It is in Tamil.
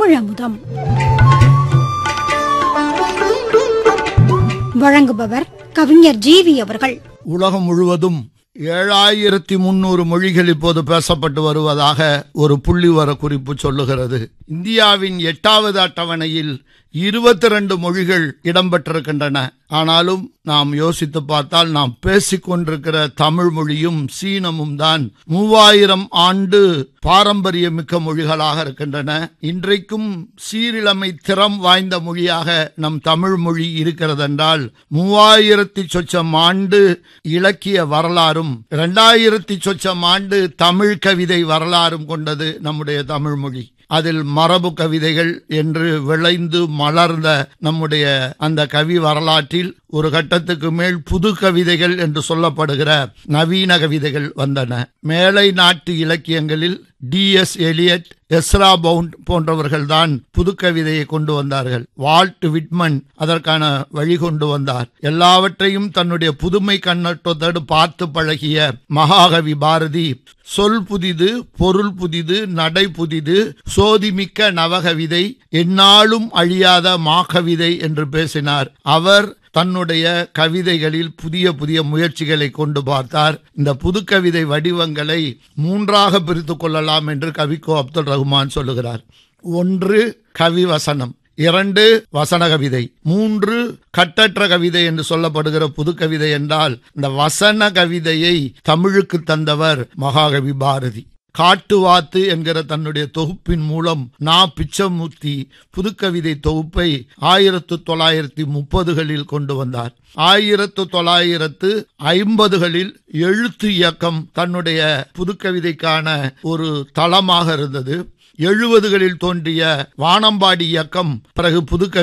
தமிழமுதம் வழங்குபவர் கவிஞர் ஜீவி அவர்கள் உலகம் முழுவதும் ஏழாயிரத்தி முன்னூறு மொழிகள் இப்போது பேசப்பட்டு வருவதாக ஒரு புள்ளிவர குறிப்பு சொல்லுகிறது இந்தியாவின் எட்டாவது அட்டவணையில் இருபத்தி ரெண்டு மொழிகள் இடம்பெற்றிருக்கின்றன ஆனாலும் நாம் யோசித்து பார்த்தால் நாம் பேசிக்கொண்டிருக்கிற தமிழ் மொழியும் சீனமும் தான் மூவாயிரம் ஆண்டு பாரம்பரியமிக்க மொழிகளாக இருக்கின்றன இன்றைக்கும் சீரிழமை திறம் வாய்ந்த மொழியாக நம் தமிழ் மொழி இருக்கிறதென்றால் மூவாயிரத்தி சொச்சம் ஆண்டு இலக்கிய வரலாறும் இரண்டாயிரத்தி சொச்சம் ஆண்டு தமிழ் கவிதை வரலாறும் கொண்டது நம்முடைய தமிழ் மொழி அதில் மரபு கவிதைகள் என்று விளைந்து மலர்ந்த நம்முடைய அந்த கவி வரலாற்றில் ஒரு கட்டத்துக்கு மேல் புது கவிதைகள் என்று சொல்லப்படுகிற நவீன கவிதைகள் வந்தன மேலை நாட்டு இலக்கியங்களில் T S Eliot Ezra Pound போன்றவர்கள்தான் புது கவிதையை கொண்டு வந்தார்கள் வால்ட் விட்மன் அதற்கான வழி கொண்டு வந்தார் எல்லாவற்றையும் தன்னுடைய புதுமை கண்ணோட்டத்தோடு பார்த்து பழகிய மகாகவி பாரதி சொல் புதிது பொருள் புதிது நடை புதிது சோதிமிக்க நவகவிதை எந்நாளும் அழியாத மாகவிதை என்று பேசினார் அவர் தன்னுடைய கவிதைகளில் புதிய புதிய முயற்சிகளை கொண்டு பார்த்தார் இந்த புது கவிதை வடிவங்களை மூன்றாக பிரித்து கொள்ளலாம் என்று கவிக்கோ அப்துல் ரஹ்மான் சொல்லுகிறார் ஒன்று கவி வசனம் இரண்டு வசன கவிதை மூன்று கட்டற்ற கவிதை என்று சொல்லப்படுகிற புது கவிதை என்றால் இந்த வசன கவிதையை தமிழுக்கு தந்தவர் மகாகவி பாரதி காட்டுவாத்து என்கிற தன்னுடைய தொகுப்பின் மூலம் நா பிச்சமூர்த்தி புதுக்கவிதை தொகுப்பை ஆயிரத்து தொள்ளாயிரத்தி முப்பதுகளில் கொண்டு வந்தார் ஆயிரத்து தொள்ளாயிரத்து ஐம்பதுகளில் எழுத்து இயக்கம் தன்னுடைய புதுக்கவிதைக்கான ஒரு தளமாக இருந்தது எழுபதுகளில் தோன்றிய வானம்பாடி இயக்கம் பிறகு புதுக்க